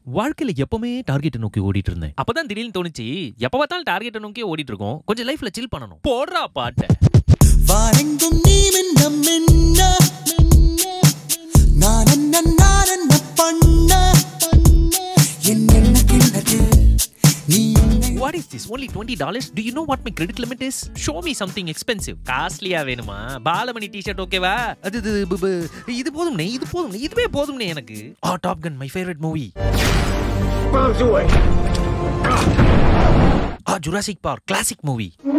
வாழ்க்கையில எப்பவுமே டார்கெட்டை நோக்கி ஓடிட்டு இருந்தேன் அப்பதான் திடீர்னு தோணுச்சு எப்ப பார்த்தாலும் டார்கெட்டை நோக்கி ஓடிட்டு இருக்கோம் கொஞ்சம் லைஃப்ல சில் பண்ணணும் போடுறா பாட்டை வாரெங்கும் நீ மின்ன மின்ன நான் என்ன நான் என்ன பண்ண என் என்ன கிண்ணது நீ என்னை what is this only twenty dollars do you know what my credit limit is show me something expensive காஸ்ட்லியா வேணுமா பாலமணி டிஷர்ட் ஓகேவா அது இது பு- பு- இது போதும்னே இது போதும்னே இதுவே போதும்னே எனக்கு ஆ Top Gun my favourite movie ah Jurassic Park classic movie